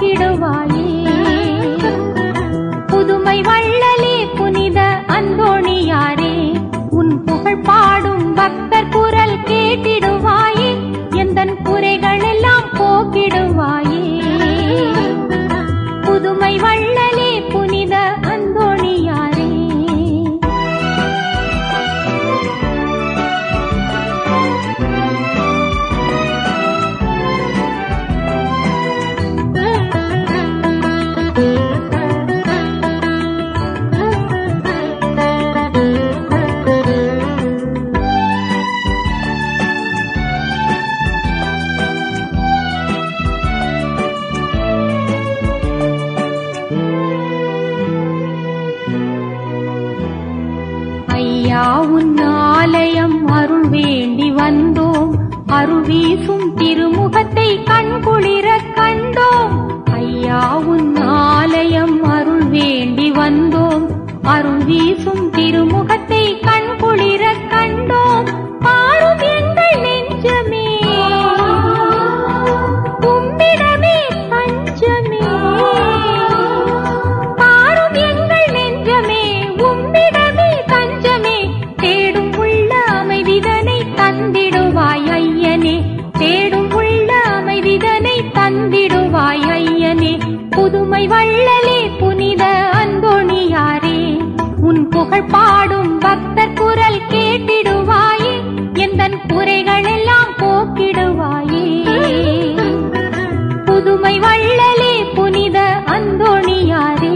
போக்கிடுவாயே புதுமை வள்ளலே புனித அந்தோணியாரே உன் புகழ் பாடும் பக்தர் குரல் கேட்டிடுவாயே எந்தன் குறைகள் எல்லாம் போக்கிடுவாயே புதுமை வள்ளலே புனித அந்தோணியாரே ஐயா உன் ஆலயம் அருள் வேண்டி வந்தோம் அருள் வீசும் திருமுகத்தை கண்குளிர கண்டோம் ஐயா உன் ஆலயம் அருள் வேண்டி வந்தோம் அருள் வீசும் திருமுகத்தை கண்குளிர கண்டோம் பாரும் எங்கள் நெஞ்சமே உம்மிடமே பஞ்சமே பாரும் எங்கள் நெஞ்சமே உம்மிடமே தஞ்சமே தேடும் உள்ள அமைதிதனை தந்திடுவாய் ஐயனே தேடும் உள்ள அமைதிதனை தந்திடுவாய் ஐயனே புதுமை வள்ளலே புனித அந்தோணியாரே உன் புகழ் பாடும் பக்தர் குரல் கேட்டிடுவாயே எந்தன் குறைகள் எல்லாம் போக்கிடுவாயே புதுமை வள்ளலே புனித அந்தோணியாரே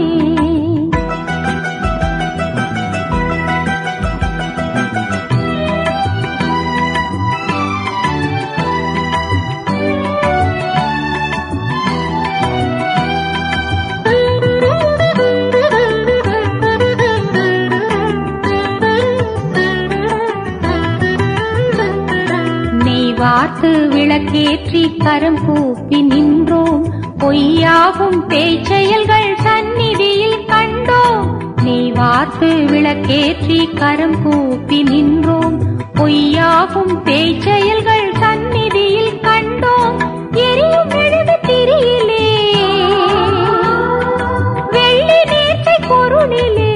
நெய் வார்த்து விளக்கேற்றி கரம் கூப்பி நின்றோம் பொய்யாகும் பேச்செயல்கள் சந்நிதியில் கண்டோம் நெய் வார்த்து விளக்கேற்றி கரம் கூப்பி நின்றோம் பொய்யாகும் பேச்செயல்கள் சந்நிதியில் கண்டோம் எரியும் எழுது திரியிலே வெள்ளி நேர்ச்சை பொருளிலே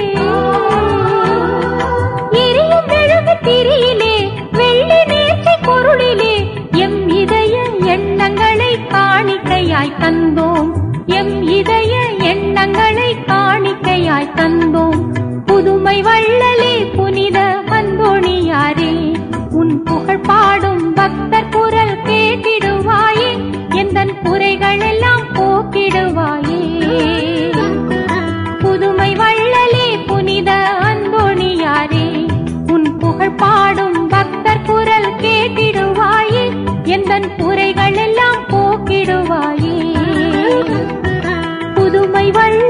எரியும் மெழுகு திரியிலே வெள்ளி நேர்ச்சை பொருளிலே எம் இதய எண்ணங்களை காணிக்கையாய் தந்தோம் எம் இதய எண்ணங்களை காணிக்கையாய் தந்தோம் புதுமை வள்ளலே புனித அந்தோணியாரே உன் புகழ் பாடும் பக்தர் குரல் கேட்டிடுவாயே எந்தன் குறைகள் எல்லாம் போக்கிடுவாயே புதுமை வள்ளலே புனித அந்தோணியாரே உன் புகழ் பாடும் பக்தர் குரல் கேட்டிடுவாயே எந்தன் குறைகள் எல்லாம் போக்கிடுவாயே புதுமை வள்ள